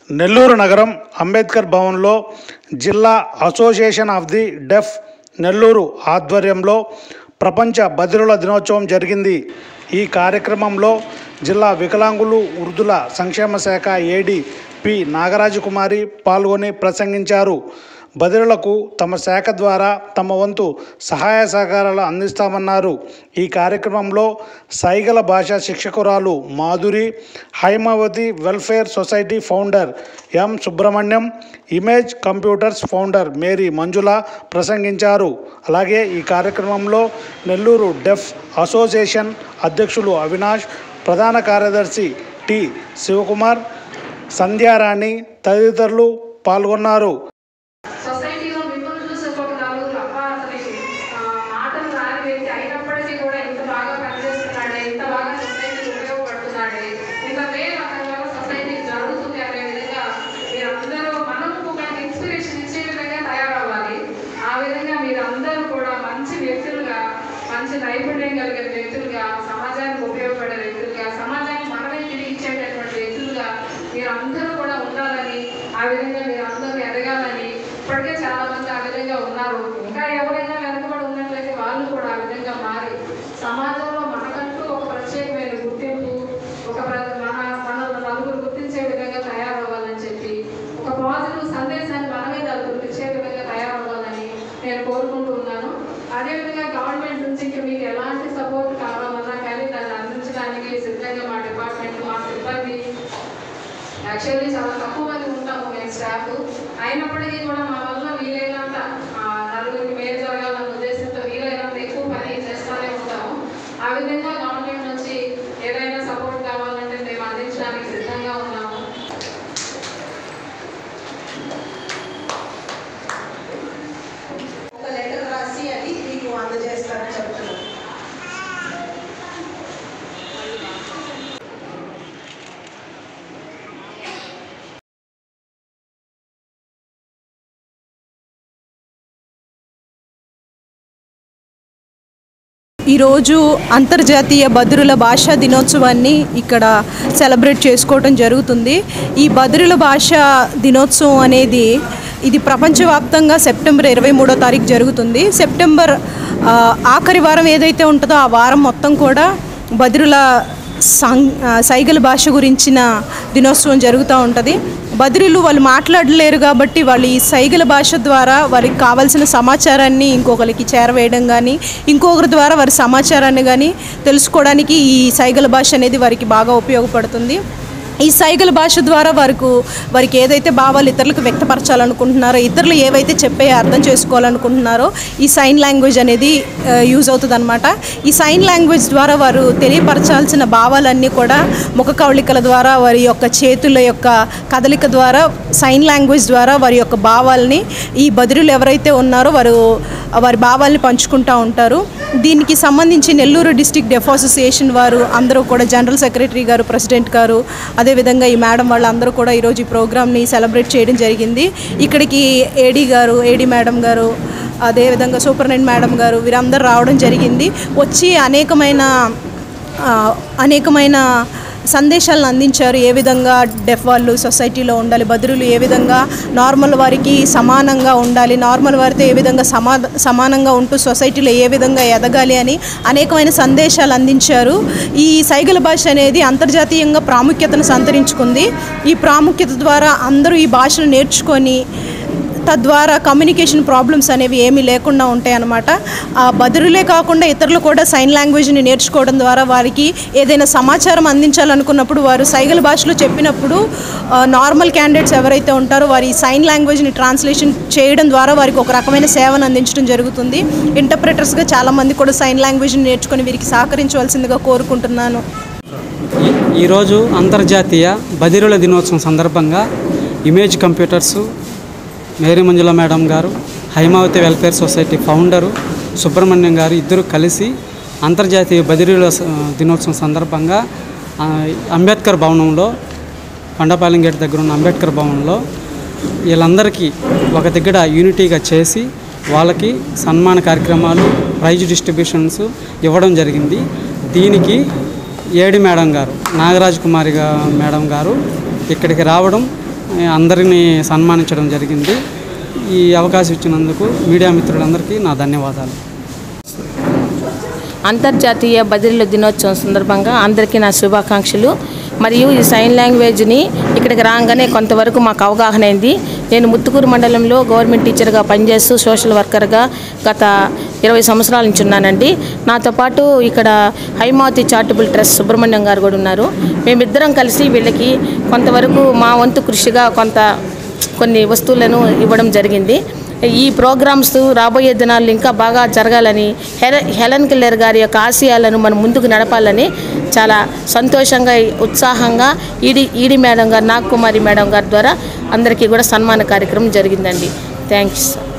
నెల్లూరు నగరం అంబేద్కర్ భవన్లో జిల్లా association of the deaf Nellore ఆధ్వర్యంలో ప్రపంచ బదిరుల దినోత్సవం జరిగింది ఈ కార్యక్రమంలో జిల్లా వికలాంగులు వృద్ధుల సంక్షేమ శాఖ ఏడి పి నాగరాజకుమారి పాల్గొని ప్రసంగించారు బదిరులకు తమ శాఖ ద్వారా తమ వంతు సహాయ సహకారాలు అందిస్తామన్నారు ఈ కార్యక్రమంలో సైగల భాష శిక్షకురాలు Madhuri Haimavathi welfare society founder M Subrahmanyam image computers founder Mary Manjula ప్రసంగించారు అలాగే ఈ కార్యక్రమంలో నెల్లూరు డెఫ్ అసోసియేషన్ అధ్యక్షులు అవినాష్ ప్రధాన కార్యదర్శి టి శివకుమార్ సంధ్యారాణి తదితరులు పాల్గొన్నారు సొసైటీలో మిమ్మల్ని చూసి ఒక నలుగురు అబ్బా అసలు ఆ, మాటలు రాని వ్యక్తి అయినప్పటికీ కూడా ఇంత బాగా పనిచేస్తున్నాడే ఇంత బాగా సొసైటీకి ఉపయోగపడుతున్నాడే ఇంత మేలు అతని వల్ల సొసైటీకి జరుగుతుంది అనే విధంగా మీరందరూ మనం ఒక ఇన్స్పిరేషన్ ఇచ్చే విధంగా తయారవ్వాలి ఆ విధంగా మీరందరూ కూడా మంచి వ్యక్తులుగా మంచి నైపుణ్యం కలిగిన వ్యక్తులుగా సమాజానికి ఉపయోగపడే వ్యక్తులుగా సమాజానికి మనమే తిరిగి ఇచ్చేటటువంటి వ్యక్తులుగా మీరందరూ కూడా ఉండాలని ఆ విధంగా మీరందరూ ఎదగాలని ఇప్పటికే చాలా మంది ఆ విధంగా ఉన్నారు ఇంకా ఎవరైనా వెనకబడి ఉన్నట్లయితే వాళ్ళు కూడా ఆ విధంగా మారి సమాజంలో మనకంటూ ఒక ప్రత్యేకమైన గుర్తింపు ఒక ప్ర- మన మన నలుగురు గుర్తించే విధంగా తయారవ్వాలని చెప్పి ఒక పాజిటివ్ సందేశాన్ని మనమే నలుగురికి ఇచ్చే విధంగా తయారవ్వాలని నేను కోరుకుంటూ ఉన్నాను అదేవిధంగా గవర్నమెంట్ నుంచి ఇంకా మీకు ఎలాంటి సపోర్ట్ కావాలన్నా కానీ దాన్ని అందించడానికి సిద్ధంగా మా డిపార్ట్మెంట్ మా సిబ్బంది యాక్చువల్లీ చాలా తక్కువ మంది ఉంటాము మేము స్టాఫ్ అయినప్పటికీ కూడా మా వల్ల వీలైనంత ఆ, నలుగురికి మేలు జరగాలన్న ఉద్దేశంతో వీలైనంత ఎక్కువ పని చేస్తూనే ఉంటాము ఆ విధంగా గవర్నమెంట్ నుంచి ఏదైనా సపోర్ట్ కావాలంటే మేము అందించడానికి సిద్ధంగా ఉన్నాము ఒక లెటర్ రాసి అది మీకు అందజేస్తారని చెప్తున్నాను ఈరోజు అంతర్జాతీయ బదురుల భాషా దినోత్సవాన్ని ఇక్కడ సెలబ్రేట్ చేసుకోవడం జరుగుతుంది ఈ బదురుల భాషా దినోత్సవం అనేది ఇది ప్రపంచవ్యాప్తంగా సెప్టెంబర్ ఇరవై మూడో తారీఖు జరుగుతుంది సెప్టెంబర్ ఆ, ఆఖరి వారం ఏదైతే ఉంటుందో ఆ వారం మొత్తం కూడా బదురుల సం ఆ, సైగల భాష గురించిన దినోత్సవం జరుగుతూ ఉంటుంది బదిరీలు వాళ్ళు మాట్లాడలేరు కాబట్టి వాళ్ళు ఈ సైగల భాష ద్వారా వారికి కావాల్సిన సమాచారాన్ని ఇంకొకరికి చేరవేయడం కానీ ఇంకొకరి ద్వారా వారి సమాచారాన్ని కానీ తెలుసుకోవడానికి ఈ సైగల భాష అనేది వారికి బాగా ఉపయోగపడుతుంది ఈ సైగల భాష ద్వారా వారికి వారికి ఏదైతే భావాలు ఇతరులకు వ్యక్తపరచాలనుకుంటున్నారో ఇతరులు ఏవైతే చెప్పే అర్థం చేసుకోవాలనుకుంటున్నారో ఈ సైన్ లాంగ్వేజ్ అనేది యూజ్ అవుతుంది అనమాట ఈ సైన్ లాంగ్వేజ్ ద్వారా వారు తెలియపరచాల్సిన భావాలన్నీ కూడా ముఖ కవళికల ద్వారా వారి యొక్క చేతుల యొక్క కదలిక ద్వారా సైన్ లాంగ్వేజ్ ద్వారా వారి యొక్క భావాల్ని ఈ బదిరులు ఎవరైతే ఉన్నారో వారు వారి భావాల్ని పంచుకుంటూ ఉంటారు దీనికి సంబంధించి నెల్లూరు డిస్టిక్ డెఫ్ అసోసియేషన్ వారు అందరూ కూడా జనరల్ సెక్రటరీ గారు ప్రెసిడెంట్ గారు అదేవిధంగా ఈ మేడం వాళ్ళందరూ కూడా ఈరోజు ఈ ప్రోగ్రామ్ని సెలబ్రేట్ చేయడం జరిగింది ఇక్కడికి ఏడీ గారు ఏడీ మేడం గారు అదేవిధంగా సూపరింటెండెంట్ మేడం గారు వీరందరూ రావడం జరిగింది వచ్చి అనేకమైన ఆ, అనేకమైన సందేశాలను అందించారు ఏ విధంగా డెఫ్ వాళ్ళు సొసైటీలో ఉండాలి బదురులు ఏ విధంగా నార్మల్ వారికి సమానంగా ఉండాలి నార్మల్ వారితో ఏ విధంగా సమా సమానంగా ఉంటూ సొసైటీలో ఏ విధంగా ఎదగాలి అని అనేకమైన సందేశాలు అందించారు ఈ సైగల భాష అనేది అంతర్జాతీయంగా ప్రాముఖ్యతను సంతరించుకుంది ఈ ప్రాముఖ్యత ద్వారా అందరూ ఈ భాషను నేర్చుకొని తద్వారా కమ్యూనికేషన్ ప్రాబ్లమ్స్ అనేవి ఏమీ లేకుండా ఉంటాయి అన్నమాట ఆ బదురులే కాకుండా ఇతరులు కూడా సైన్ లాంగ్వేజ్ని నేర్చుకోవడం ద్వారా వారికి ఏదైనా సమాచారం అందించాలనుకున్నప్పుడు వారు సైగల భాషలో చెప్పినప్పుడు ఆ, నార్మల్ క్యాండిడేట్స్ ఎవరైతే ఉంటారో వారి సైన్ లాంగ్వేజ్ని ట్రాన్స్లేషన్ చేయడం ద్వారా వారికి ఒక రకమైన సేవను అందించడం జరుగుతుంది ఇంటర్ప్రిటర్స్గా చాలామంది కూడా సైన్ లాంగ్వేజ్ని నేర్చుకొని వీరికి సహకరించవలసిందిగా కోరుకుంటున్నాను ఈ- ఈరోజు అంతర్జాతీయ బదిరుల దినోత్సవం సందర్భంగా image computers Mary Manjula madam గారు Haimavathi welfare society founder Subrahmanyam గారు ఇద్దరు కలిసి అంతర్జాతీయ బదిరుల స- దినోత్సవం సందర్భంగా ఆ, అంబేద్కర్ భవనంలో కొండపాలెం గేట్ దగ్గర ఉన్న అంబేద్కర్ భవనంలో వీళ్ళందరికీ ఒక దగ్గర యూనిటీగా చేసి వాళ్ళకి సన్మాన కార్యక్రమాలు ప్రైజ్ డిస్ట్రిబ్యూషన్స్ ఇవ్వడం జరిగింది దీనికి ఏడి మేడం గారు నాగరాజ్ కుమారి గా- మేడం గారు ఇక్కడికి రావడం అందరినీ సన్మానించడం జరిగింది ఈ అవకాశం ఇచ్చినందుకు మీడియా మిత్రులందరికీ నా ధన్యవాదాలు అంతర్జాతీయ బదిలీల దినోత్సవం సందర్భంగా అందరికీ నా శుభాకాంక్షలు మరియు ఈ సైన్ లాంగ్వేజ్ని ఇక్కడికి రాగానే కొంతవరకు మాకు అవగాహన అయింది నేను ముత్తుకూరు మండలంలో గవర్నమెంట్ టీచర్గా పనిచేస్తూ సోషల్ వర్కర్గా గత ఇరవై సంవత్సరాల నుంచి ఉన్నానండి నాతో పాటు ఇక్కడ హైమావతి చారిటబుల్ ట్రస్ట్ సుబ్రహ్మణ్యం గారు కూడా ఉన్నారు మేమిద్దరం కలిసి వీళ్ళకి కొంతవరకు మా వంతు కృషిగా కొంత కొన్ని వస్తువులను ఇవ్వడం జరిగింది ఈ ప్రోగ్రామ్స్ రాబోయే దినాల్లో ఇంకా బాగా జరగాలని హెల హెలెన్ కిల్లర్ గారి యొక్క ఆశయాలను మనం ముందుకు నడపాలని చాలా సంతోషంగా ఉత్సాహంగా ఈడి ఈడి మేడం గారు నాగకుమారి మేడం గారి ద్వారా అందరికీ కూడా సన్మాన కార్యక్రమం జరిగిందండి థ్యాంక్స్